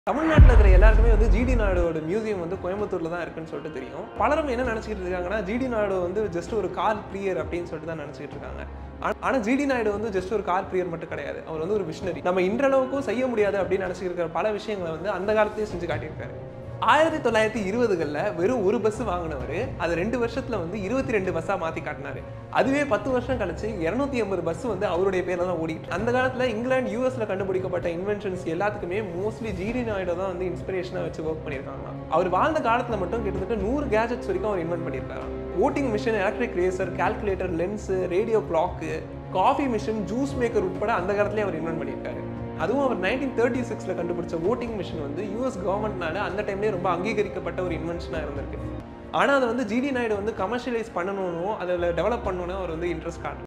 தமிழ்நாட்டில் இருக்கிற எல்லாருக்குமே வந்து ஜிடி நாயுடுவோட மியூசியம் வந்து கோயம்புத்தூர்ல தான் இருக்குன்னு சொல்லிட்டு தெரியும் பலரும் என்ன நினச்சிக்கிட்டு இருக்காங்கன்னா ஜிடி நாயுடு வந்து ஜஸ்ட் ஒரு கார் பிரியர் அப்படின்னு சொல்லிட்டு தான் நினச்சிக்கிட்டு இருக்காங்க ஆனா- ஆனா ஜிடி நாயுடு வந்து ஜஸ்ட் ஒரு கார் பிரியர் மட்டும் கிடையாது அவர் வந்து ஒரு விஷனரி நம்ம இன்றளவுக்கும் செய்ய முடியாது அப்படின்னு நினச்சிக்கிட்டு இருக்கிற பல விஷயங்களை வந்து அந்த காலத்தையும் செஞ்சு காட்டியிருக்காரு ஆயிரத்தி தொள்ளாயிரத்தி இருபதுகளில் வெறும் ஒரு பஸ் வாங்கினவர் அது ரெண்டு வருஷத்துல வந்து இருபத்தி ரெண்டு பஸ்ஸாக மாற்றி காட்டினாரு அதுவே பத்து வருஷம் கழிச்சு இரநூத்தி எண்பது பஸ் வந்து அவருடைய பேர்ல தான் ஓடிட்டு அந்த காலத்துல இங்கிலாந்து யூஎஸ்ல கண்டுபிடிக்கப்பட்ட இன்வென்ஷன்ஸ் எல்லாத்துக்குமே மோஸ்ட்லி ஜிடி நாயுடு தான் வந்து இன்ஸ்பிரேஷனாக வச்சு ஒர்க் பண்ணியிருக்காங்க அவர் வாழ்ந்த காலத்துல மட்டும் கிட்டத்தட்ட நூறு கேஜெட்ஸ் வரைக்கும் அவர் இன்வென்ட் பண்ணியிருக்காரு voting machine electric razor calculator lens radio clock coffee machine juice maker உட்பட அந்த காலத்திலே அவர் இன்வென்ட் பண்ணியிருக்காரு அதுவும் அவர் நைன்டீன் தேர்ட்டி சிக்ஸில் கண்டுபிடிச்ச ஓட்டிங் மிஷின் வந்து யூஎஸ் கவர்மெண்ட்னால அந்த டைம்லேயே ரொம்ப அங்கீகரிக்கப்பட்ட ஒரு இன்வென்ஷனாக இருந்திருக்கு ஆனால் அதை வந்து ஜிடி நாயுடு வந்து கமர்ஷியலைஸ் பண்ணணும் அதில் டெவலப் பண்ணணும்னு அவர் வந்து இன்ட்ரெஸ்ட் காட்டல